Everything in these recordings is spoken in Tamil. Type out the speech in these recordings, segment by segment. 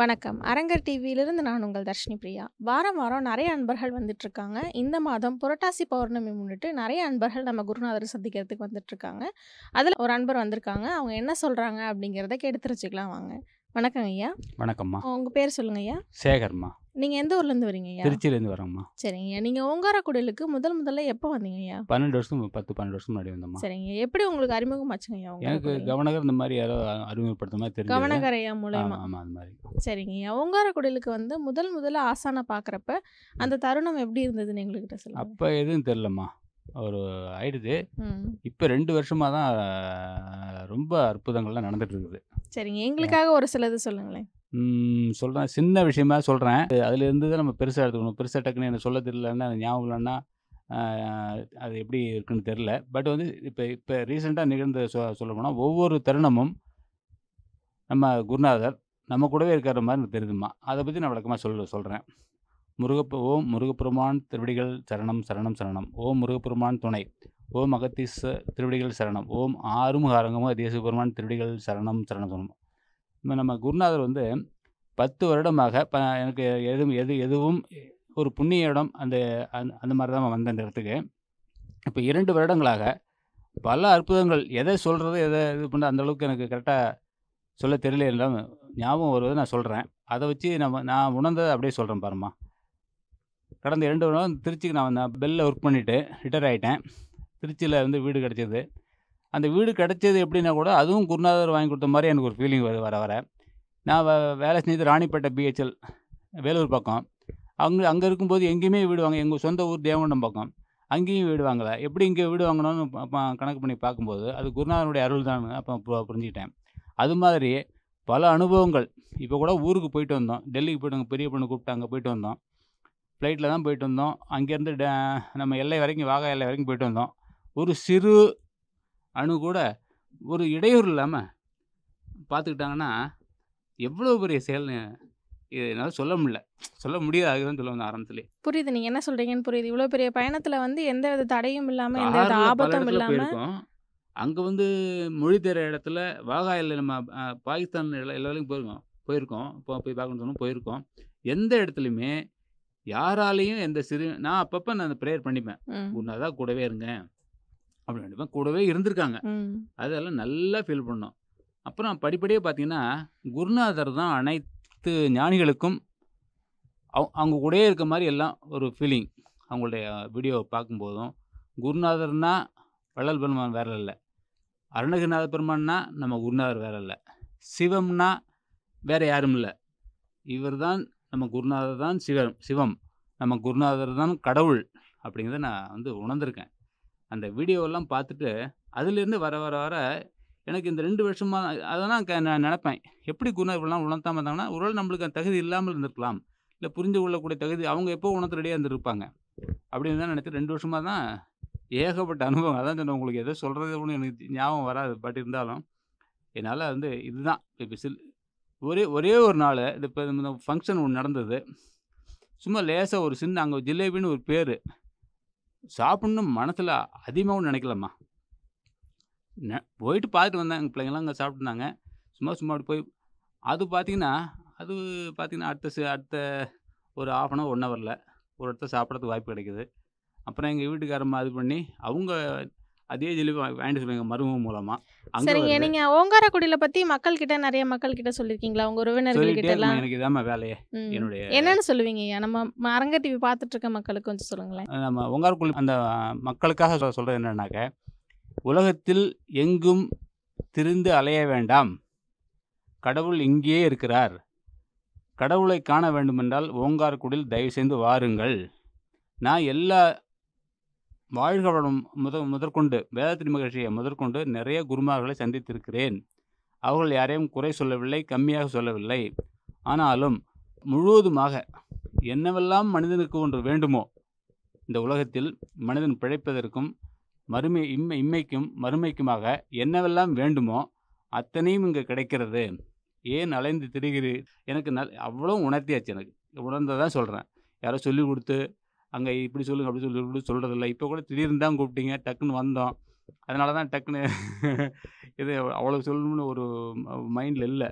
வணக்கம் அரங்கர் டிவியிலிருந்து நான் உங்கள் தர்ஷினி பிரியா வாரம் வாரம் நிறைய அன்பர்கள் வந்துட்டு இருக்காங்க இந்த மாதம் புரட்டாசி பௌர்ணமி முன்னிட்டு நிறைய அன்பர்கள் நம்ம குருநாதரை சந்திக்கிறதுக்கு வந்துட்டு இருக்காங்க அதில் ஒரு அன்பர் வந்திருக்காங்க அவங்க என்ன சொல்கிறாங்க அப்படிங்கிறத கேட்டு தெரிஞ்சுக்கலாம் வாங்க வணக்கங்க ஐயா வணக்கம்மா உங்கள் பேர் சொல்லுங்க ஐயா சேகர்மா நீங்கள் எந்த ஊர்லேருந்து வரீங்க ஐயா திருச்சியிலேருந்து வரோம்மா சரிங்க ஐயா நீங்கள் ஓங்காரக்குடிலுக்கு முதல் முதல்ல எப்போ வந்தீங்க ஐயா பன்னெண்டு வருஷம் பத்து பன்னெண்டு வருஷம் முன்னாடி வந்தோம்மா சரிங்க எப்படி உங்களுக்கு அறிமுகமாச்சுங்க ஐயா எனக்கு ஓங்காரக்குடில் கவனகர் இந்த மாதிரி யாரோ அறிமுகப்படுத்த மாதிரி தெரிஞ்சது கவனகரையா மூலயமா ஆமாம் ஆமாம் அது மாதிரி சரிங்க ஐயா ஓங்காரக்குடிலுக்கு வந்து முதல் முதல்ல ஆசானை பார்க்குறப்ப அந்த தருணம் எப்படி இருந்ததுன்னு எங்ககிட்ட சொல்லுங்க அப்போ எதுவும் தெரிலம்மா ஒரு ஆயிடுது ம் இப்போ ரெண்டு வருஷமாக தான் ஆஹ், ரொம்ப அற்புதங்கள்லாம் நடந்துட்டு இருக்குது சரிங்க எங்களுக்காக ஒரு சிலது சொல்லுங்களேன் சொல்கிறேன் சின்ன விஷயமா சொல்கிறேன் அதுலேருந்து தான் நம்ம பெருசாக எடுத்துக்கணும் பெருசாக டக்குன்னு எனக்கு சொல்ல தெரியலன்னா அது ஞாபகம் இல்லைன்னா ஆஹ், அது எப்படி இருக்குன்னு தெரில பட் வந்து இப்போ இப்போ ரீசெண்டாக நிகழ்ந்த சொ சொல்ல போனால் ஒவ்வொரு தருணமும் நம்ம குருநாதர் நம்ம கூடவே இருக்கிற மாதிரி எனக்கு தெரியுதுமா அதை பற்றி நான் விளக்கமாக சொல்ல சொல்கிறேன் முருகப்ப ஓம் முருகப்பெருமான் திருவடிகள் சரணம் சரணம் சரணம் ஓம் முருகப்பெருமான் துணை ஓம் அகத்தீச திருவடிகள் சரணம் ஓம் ஆறுமுக அரங்கமோ தேசபெருமான் திருவடிகள் சரணம் சரணம் சரணம் இப்போ நம்ம குருநாதர் வந்து பத்து வருடமாக ப எனக்கு எதுவும் எது எதுவும் ஒரு புண்ணிய இடம் அந்த அந்த அந்த மாதிரி தான் வந்த அந்த இடத்துக்கு இப்போ இரண்டு வருடங்களாக பல அற்புதங்கள் எதை சொல்கிறது எதை இது பண்ண அந்த அளவுக்கு எனக்கு கரெக்டாக சொல்ல தெரியல என்றால் ஞாபகம் வருவது நான் சொல்கிறேன் அதை வச்சு நம்ம நான் உணர்ந்ததை அப்படியே சொல்கிறேன் பாரும்மா கடந்த இரண்டு வருடம் திருச்சிக்கு நான் வந்தேன் பெல்லில் ஒர்க் பண்ணிவிட்டு ரிட்டையர் ஆகிட்டேன் திருச்சியில் வந்து வீடு கிடச்சிது அந்த வீடு கிடச்சது எப்படின்னா கூட அதுவும் குருநாதர் வாங்கி கொடுத்த மாதிரி எனக்கு ஒரு ஃபீலிங் வர வர வர நான் வே- வேலை செஞ்சது ராணிப்பேட்டை பிஹெச்எல் வேலூர் பக்கம் அங்கே அங்கே இருக்கும்போது எங்கேயுமே வீடு வாங்க எங்கள் சொந்த ஊர் தேவண்டம் பக்கம் அங்கேயும் வீடு வாங்கலை எப்படி இங்கே வீடு வாங்கணும்னு ப- ப- கணக்கு பண்ணி பார்க்கும்போது அது குருநாதனுடைய அருள் தான் அப்போ பு- புரிஞ்சுக்கிட்டேன் அது மாதிரி பல அனுபவங்கள் இப்போ கூட ஊருக்கு போயிட்டு வந்தோம் டெல்லிக்கு போயிட்டு அங்கே பெரிய பொண்ணு கூப்பிட்டு அங்கே போயிட்டு வந்தோம் ஃப்ளைட்டில் தான் போயிட்டு வந்தோம் அங்கேருந்து டே நம்ம எல்லை வரைக்கும் வாகா எல்லை வரைக்கும் போயிட்டு வந்தோம் ஒரு சிறு அணு கூட ஒரு இடையூறு இல்லாமல் பார்த்துக்கிட்டாங்கன்னா எவ்வளோ பெரிய செயல்னு இது என்னால் சொல்ல முடியல சொல்ல முடியாது அதுதான் சொல்ல வந்த ஆரம்பத்திலே புரியுது நீங்க என்ன சொல்றீங்கன்னு புரியுது இவ்வளவு பெரிய பயணத்துல வந்து எந்த வித தடையும் இல்லாம எந்த வித கார்ல பல ஆபத்தும் இடத்துல இல்லாம போயிருக்கோம் அங்கே வந்து மொழி தெரிய இடத்துல வாகாயில் நம்ம அஹ், பாகிஸ்தான் எல்லா எல்லா வேலையும் போயிருக்கோம் போயிருக்கோம் இப்போ போய் பார்க்கணும்னு சொன்னோம் போயிருக்கோம் எந்த இடத்துலையுமே யாராலையும் எந்த சிறு நான் அப்பப்போ நான் அந்த ப்ரேயர் பண்ணிப்பேன் ம், குருநாதா கூடவே இருங்க அப்படின்னு நினைப்பேன் கூடவே இருந்திருக்காங்க ம், அதெல்லாம் நல்லா ஃபீல் பண்ணோம் அப்புறம் படிப்படியாக பார்த்தீங்கன்னா குருநாதர் தான் அனைத்து ஞானிகளுக்கும் அவ- அவங்க கூடயே இருக்க மாதிரி எல்லாம் ஒரு ஃபீலிங் அவங்களுடைய வீடியோ பார்க்கும்போதும் குருநாதர்னா வள்ளல் பெருமான் வேற இல்லை அருணகிரிநாத பெருமான்னா நம்ம குருநாதர் வேற இல்லை சிவம்னா வேற யாரும் இல்லை இவர் தான் நம்ம குருநாதர் தான் சிவம் சிவம் நம்ம குருநாதர் தான் கடவுள் அப்படிங்கிறத நான் வந்து உணர்ந்திருக்கேன் அந்த வீடியோவெல்லாம் பார்த்துட்டு அதுலேருந்து வர வர வர எனக்கு இந்த ரெண்டு வருஷமாக அதெல்லாம் க- நான் நினப்பேன் எப்படி குருநாதர்லாம் உணர்த்தாமல் இருந்தாங்கன்னா ஒருவேளை நம்மளுக்கு அந்த தகுதி இல்லாமல் இருந்திருக்கலாம் இல்லை புரிந்து கொள்ளக்கூடிய தகுதி அவங்க எப்போ உணர்த்து ரெடியாக இருந்திருப்பாங்க அப்படின்னு தான் நினைத்து ரெண்டு வருஷமாக தான் ஏகப்பட்ட அனுபவம் அதான் சொன்னேன் உங்களுக்கு எதை சொல்கிறது ஒன்றும் எனக்கு ஞாபகம் வராது பட் இருந்தாலும் என்னால் வந்து இதுதான் இப்போ சில் ஒரே ஒரே ஒரு நாள் இது இப்போ இந்த ஃபங்க்ஷன் ஒன்று நடந்தது சும்மா லேசாக ஒரு சின்ன அங்கே ஜிலேபின்னு ஒரு பேர் சாப்பிட்ணும் மனசில் அதிகமாகவும் நினைக்கலம்மா நெ- போயிட்டு பார்த்துட்டு வந்தேன் எங்கள் பிள்ளைங்களாம் அங்கே சாப்பிட்டுருந்தாங்க சும்மா சும்மா அப்படி போய் அது பார்த்தீங்கன்னா அது பார்த்தீங்கன்னா அடுத்த சி- அடுத்த ஒரு ஆஃப் அன் ஹவர் ஒன் ஹவரில் ஒரு இடத்த சாப்பிட்றதுக்கு வாய்ப்பு கிடைக்குது அப்புறம் எங்கள் வீட்டுக்காரம்மா இது பண்ணி அவங்க அதே ஜிலேபி வா- வாங்கிட்டு சொல்லுவாங்க மருமக மூலமாக அங்கே சரிங்க நீங்க ஓங்காரக்குடியில பத்தி மக்கள் கிட்ட நிறைய மக்கள் கிட்ட சொல்லிருக்கீங்களா உங்க உறவினர்கள் சொல்லிட்டே கிட்ட எல்லாம் இருக்கணும், எனக்கு இதாம்மா வேலையே ம். என்னுடைய என்னன்னு சொல்லுவீங்க ஐயா நம்ம ம- அரங்க டிவி பார்த்துட்டு இருக்க மக்களுக்கு கொஞ்சம் சொல்லுங்களேன் நம்ம ஒங்காருக்குள் அந்த மக்களுக்காக சொல் சொல்கிறது என்னன்னாக்க உலகத்தில் எங்கும் திரிந்து அலைய வேண்டாம் கடவுள் இங்கேயே இருக்கிறார் கடவுளை காண வேண்டுமென்றால் ஓங்காரக்குடில் தயவு செய்து வாருங்கள் நான் எல்லா வாழ்களும் முத முதற்கொண்டு வேதத்தின் மகிழ்ச்சியை முதற்கொண்டு நிறைய குருமார்களை சந்தித்திருக்கிறேன் அவர்கள் யாரையும் குறை சொல்லவில்லை கம்மியாக சொல்லவில்லை ஆனாலும் முழுவதுமாக என்னவெல்லாம் மனிதனுக்கு ஒன்று வேண்டுமோ இந்த உலகத்தில் மனிதன் பிழைப்பதற்கும் மறுமை இம்மை இம்மைக்கும் மறுமைக்குமாக என்னவெல்லாம் வேண்டுமோ அத்தனையும் இங்கே கிடைக்கிறது ஏன் அலைந்து திரிகிறீர் எனக்கு நல் அவ்வளோ உணர்த்தியாச்சு எனக்கு உணர்ந்ததான் சொல்கிறேன் யாரோ சொல்லி கொடுத்து அங்கே இப்படி சொல்லுங்க அப்படி சொல்லி இப்படி சொல்கிறதில்ல இப்போ கூட திடீர்னு தான் கூப்பிட்டீங்க டக்குன்னு வந்தோம் அதனால தான் டக்குன்னு இது அவ்வளோ சொல்லணும்னு ஒரு மைண்டில் இல்லை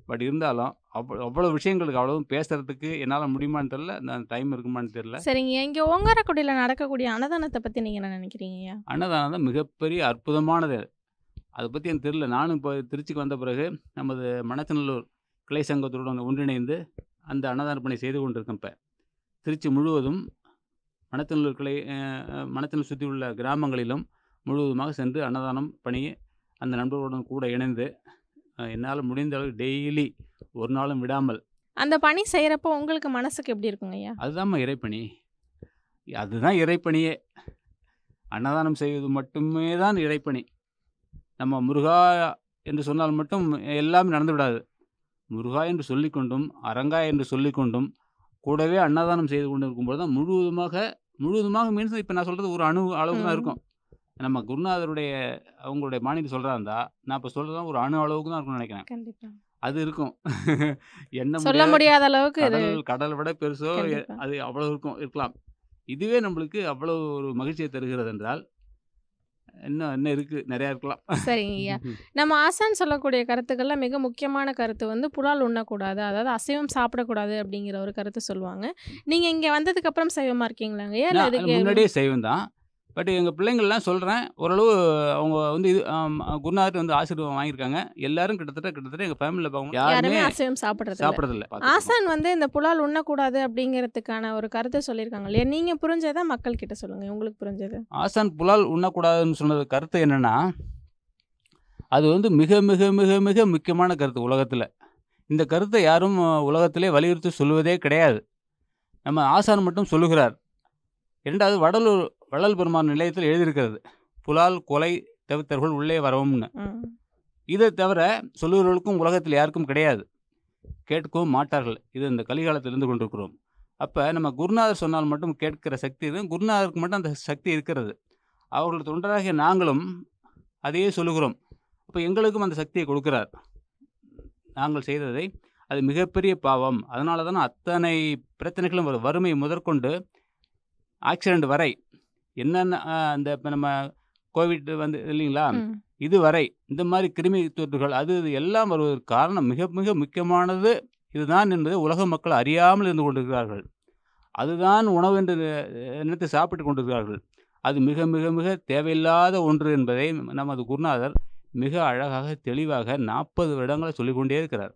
பட் இருந்தாலும் அவ்வளோ அவ்வளோ விஷயங்களுக்கு அவ்வளவும் பேசுறதுக்கு என்னால் முடியுமான்னு தெரில அந்த டைம் இருக்குமான்னு தெரில சரிங்க இங்கே ஓங்காரக்குடியில் நடக்கக்கூடிய அன்னதானத்தை பற்றி நீங்கள் என்ன நினைக்கிறீங்கய்யா அன்னதானம் தான் மிகப்பெரிய அற்புதமானது அதை பற்றி எனக்கு தெரில நானும் இப்போ திருச்சிக்கு வந்த பிறகு நமது மணச்சநல்லூர் கிளை சங்கத்துடன் ஒன்றிணைந்து அந்த அன்னதான பணி செய்து கொண்டிருக்கேன் இப்போ திருச்சி முழுவதும் மணச்சநல்லூர் கிளை அஹ், மணச்சநல்லூர் சுற்றி உள்ள கிராமங்களிலும் முழுவதுமாக சென்று அன்னதானம் பணி அந்த நண்பர்களுடன் கூட இணைந்து அஹ், என்னால் முடிந்த அளவு டெய்லி ஒரு நாளும் விடாமல் அந்த பணி செய்கிறப்போ உங்களுக்கு மனசுக்கு எப்படி இருக்குங்கய்யா அதுதாம்மா இறைப்பணி அதுதான் இறைப்பணியே அன்னதானம் செய்வது மட்டுமே தான் இறைப்பணி நம்ம முருகா என்று சொன்னால் மட்டும் எல்லாமே நடந்து விடாது முருகா என்று சொல்லிக்கொண்டும் அரங்கா என்று சொல்லிக்கொண்டும் கூடவே அன்னதானம் செய்து கொண்டு இருக்கும்போது தான் முழுவதுமாக முழுவதுமாக மீன்ஸ் இப்போ நான் சொல்கிறது ஒரு அணு அளவுக்கு தான் ம். இருக்கும் நம்ம குருநாதருடைய அவங்களுடைய மாநில சொல்கிறா இருந்தா நான் இப்போ சொல்கிறது ஒரு அணு அளவுக்கு தான் இருக்கும்னு நினைக்கிறேன் கண்டிப்பாக அது இருக்கும் என்ன சொல்ல முடியாத அளவுக்கு இது கடல் கடல் விட பெருசோ எ- கண்டிப்பா. அது அவ்வளவு இருக்கும் இருக்கலாம் இதுவே நம்மளுக்கு அவ்வளவு ஒரு மகிழ்ச்சியை தருகிறது என்றால் இன்னும் என்ன இருக்கு நிறைய இருக்கலாம் சரிங்க ஐயா நம்ம ஆசான் சொல்லக்கூடிய கருத்துக்கள்ல மிக முக்கியமான கருத்து வந்து புலால் உண்ணக்கூடாது அதாவது அசைவம் சாப்பிடக்கூடாது அப்படிங்கிற ஒரு கருத்து சொல்லுவாங்க நீங்க இங்க வந்ததுக்கு அப்புறம் சைவமா இருக்கீங்களாங்க ஐயா இல்ல நான் அதுக்கு முன்னாடியே செய்வேன் தான் பட் எங்கள் பிள்ளைங்கள்லாம் சொல்கிறேன் ஓரளவு அவங்க வந்து இது ஆம், குருநாதர் வந்து ஆசீர்வாதம் வாங்கியிருக்காங்க எல்லாரும் கிட்டத்தட்ட கிட்டத்தட்ட எங்கள் ஃபேமிலியில் பார்க்கணும் யாருமே யாருமே அசைவம் சாப்பிடுறது இல்ல. சாப்பிட்றதில்ல ஆசான் வந்து இந்த புலால் உண்ணக்கூடாது அப்படிங்கிறதுக்கான ஒரு கருத்தை சொல்லியிருக்காங்க இல்லையா நீங்க புரிஞ்சதை மக்கள் கிட்ட சொல்லுங்க உங்களுக்கு புரிஞ்சது ஆசான் புலால் உண்ணக்கூடாதுன்னு சொன்னது கருத்து என்னன்னா அது வந்து மிக மிக மிக மிக முக்கியமான கருத்து உலகத்தில் இந்த கருத்தை யாரும் அஹ், உலகத்திலே வலியுறுத்தி சொல்லுவதே கிடையாது நம்ம ஆசான் மட்டும் சொல்லுகிறார் இரண்டாவது வடலூர் வள்ளல் பெருமான் நிலையத்தில் எழுதியிருக்கிறது புலால் கொலை தவிர்த்தவர்கள் உள்ளே வரவும்னு ம். இதை தவிர சொல்லுகிறவர்களுக்கும் உலகத்தில் யாருக்கும் கிடையாது கேட்கவும் மாட்டார்கள் இது இந்த கலிகாலத்தில் இருந்து கொண்டிருக்கிறோம் அப்போ நம்ம குருநாதர் சொன்னால் மட்டும் கேட்கிற சக்தி இருக்கு குருநாதருக்கு மட்டும் அந்த சக்தி இருக்கிறது அவர்கள் தொண்டராகிய நாங்களும் அதையே சொல்லுகிறோம் அப்போ எங்களுக்கும் அந்த சக்தியை கொடுக்கிறார் நாங்கள் செய்ததை அது மிகப்பெரிய பாவம் அதனால தான் அத்தனை பிரச்சனைகளும் வரும் வறுமை முதற்கொண்டு ஆக்சிடெண்ட் வரை என்னென்ன ஆஹ், அந்த இப்போ நம்ம கோவிட் வந்து இல்லைங்களா ம். இதுவரை இந்த மாதிரி கிருமி தொற்றுகள் அது இது எல்லாம் வருவதற்கு காரணம் மிக மிக முக்கியமானது இதுதான் என்பதை உலக மக்கள் அறியாமல் இருந்து கொண்டிருக்கிறார்கள் அதுதான் உணவு என்று நினைத்து சாப்பிட்டு கொண்டிருக்கிறார்கள் அது மிக மிக மிக தேவையில்லாத ஒன்று என்பதை நமது குருநாதர் மிக அழகாக தெளிவாக நாற்பது வருடங்களை சொல்லிக்கொண்டே இருக்கிறார்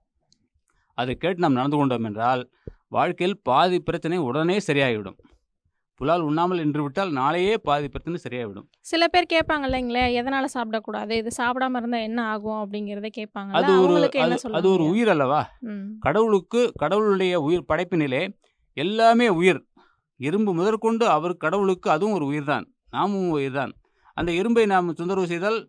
அதை கேட்டு நாம் நடந்து கொண்டோம் என்றால் வாழ்க்கையில் பாதி பிரச்சனை உடனே சரியாகிவிடும் புலால் உண்ணாமல் நின்று விட்டால் நாளையே பாதி பிரச்சனை சரியாகிவிடும் சில பேர் கேட்பாங்க இல்லைங்களே எதனால சாப்பிடக்கூடாது இது சாப்பிடாம இருந்தா என்ன ஆகும் அப்படிங்கறத கேட்பாங்க அது ஒரு அவங்களுக்கு என்ன அது- அது ஒரு சொல்லுவாங்க உயிர் அல்லவா ம். கடவுளுக்கு கடவுளுடைய உயிர் படைப்பினிலே எல்லாமே உயிர் எறும்பு முதற்கொண்டு அவர் கடவுளுக்கு அதுவும் ஒரு உயிர்தான் நாமும் உயிர்தான் அந்த எறும்பை நாம் தொந்தரவு செய்தால்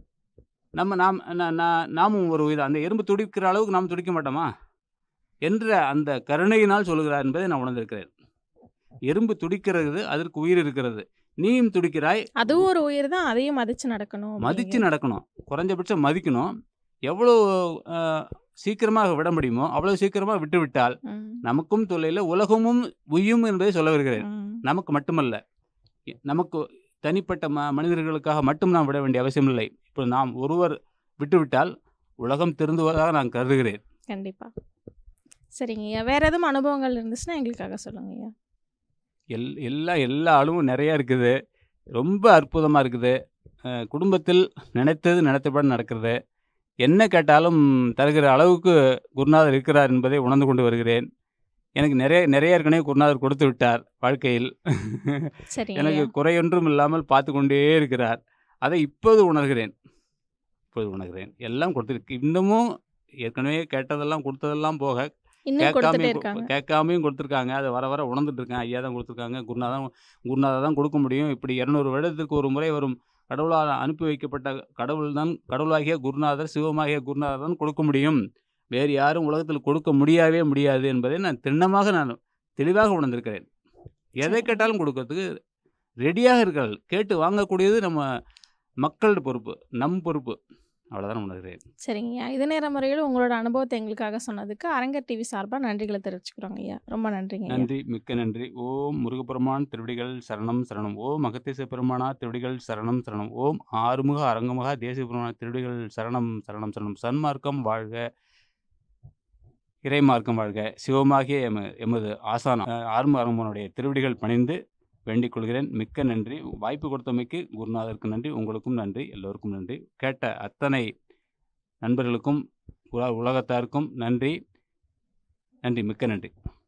நம்ம நாம் நா- நா- நாமும் ஒரு உயிர் அந்த எறும்பு துடிக்கிற அளவுக்கு நாம் துடிக்க மாட்டோமா என்ற அந்த கருணையினால் சொல்லுகிறார் என்பதை நான் உணர்ந்திருக்கிறேன் எறும்பு துடிக்கிறது அதற்கு உயிர் இருக்கிறது நீயும் துடிக்கிறாய் அதுவும் ஒரு உயிர் தான் அதையும் மதிச்சு நடக்கணும் மதித்து அப்படிங்கிற- நடக்கணும் குறைஞ்சபட்சம் மதிக்கணும் எவ்வளோ அஹ், சீக்கிரமாக விட முடியுமோ அவ்வளோ சீக்கிரமாக விட்டு விட்டால் ம். நமக்கும் தொல்லையில் உலகமும் உய்யும் என்பதை சொல்ல வருகிறேன் ம். நமக்கு மட்டுமல்ல இ- நமக்கு தனிப்பட்ட ம மனிதர்களுக்காக மட்டும் நாம் விட வேண்டிய அவசியம் இல்லை இப்போ நாம் ஒருவர் விட்டுவிட்டால் உலகம் திருந்துவதாக நான் கருதுகிறேன் கண்டிப்பா சரிங்க ஐயா வேற எதுவும் அனுபவங்கள் இருந்துச்சுன்னா எங்களுக்காக சொல்லுங்க ஐயா எல் எல்லா எல்லா அளவும் நிறையா இருக்குது ரொம்ப அற்புதமாக இருக்குது அஹ், குடும்பத்தில் நினைத்தது நினைத்தபடி நடக்கிறது என்ன கேட்டாலும் தருகிற அளவுக்கு குருநாதர் இருக்கிறார் என்பதை உணர்ந்து கொண்டு வருகிறேன் எனக்கு நிறைய நிறைய ஏற்கனவே குருநாதர் கொடுத்து விட்டார் வாழ்க்கையில் சரிங்க எனக்கு ஐயா குறையொன்றும் இல்லாமல் பார்த்து கொண்டே இருக்கிறார் அதை இப்போது உணர்கிறேன் இப்போது உணர்கிறேன் எல்லாம் கொடுத்துருக்கு இன்னமும் ஏற்கனவே கேட்டதெல்லாம் கொடுத்ததெல்லாம் போக இன்னும் கொடுத்துட்டே கேட்காமையும் இருக்காங்க கு- கேட்காமையும் கொடுத்துருக்காங்க அதை வர வர உணர்ந்துட்டு இருக்கேன் ஐயா தான் கொடுத்துருக்காங்க குருநாதன் குருநாதர் தான் கொடுக்க முடியும் இப்படி இரநூறு வருடத்துக்கு ஒரு முறை வரும் கடவுளால் அனுப்பி வைக்கப்பட்ட கடவுள் தான் கடவுளாகிய குருநாதர் சிவமாகிய குருநாதர் தான் கொடுக்க முடியும் வேறு யாரும் உலகத்தில் கொடுக்க முடியவே முடியாது என்பதை நான் திண்ணமாக நான் தெளிவாக உணர்ந்திருக்கிறேன் எதை சரி. கேட்டாலும் கொடுக்கறதுக்கு ரெடியாக இருக்கிறார்கள் கேட்டு வாங்கக்கூடியது நம்ம மக்களோட பொறுப்பு நம் பொறுப்பு அவ்வளோதான் உணர்கிறேன் சரிங்க ஐயா இது நேர முறையில் உங்களோட அனுபவத்தை எங்களுக்காக சொன்னதுக்கு அரங்கர் டிவி சார்பா நன்றிகளை தெரிவிச்சுக்கிறோங்க ஐயா ரொம்ப நன்றிங்க ஐயா நன்றி மிக்க நன்றி ஓம் முருகப்பெருமான் திருவடிகள் சரணம் சரணம் ஓம் மகத்தேச பெருமானா திருவடிகள் சரணம் சரணம் ஓம் ஆறுமுக அரங்கமகா தேசிய பெருமானா திருவடிகள் சரணம் சரணம் சரணம் சன்மார்க்கம் வாழ்க இறை மார்க்கம் வாழ்க சிவமாகிய எம எமது ஆசான் அஹ், ஆர்ம அரங்கனுடைய திருவடிகள் பணிந்து வேண்டிக் கொள்கிறேன் மிக்க நன்றி வாய்ப்பு கொடுத்தமைக்கு குருநாதருக்கு நன்றி உங்களுக்கும் நன்றி எல்லோருக்கும் நன்றி கேட்ட அத்தனை நண்பர்களுக்கும் உல- உலகத்தாருக்கும் நன்றி நன்றி மிக்க நன்றி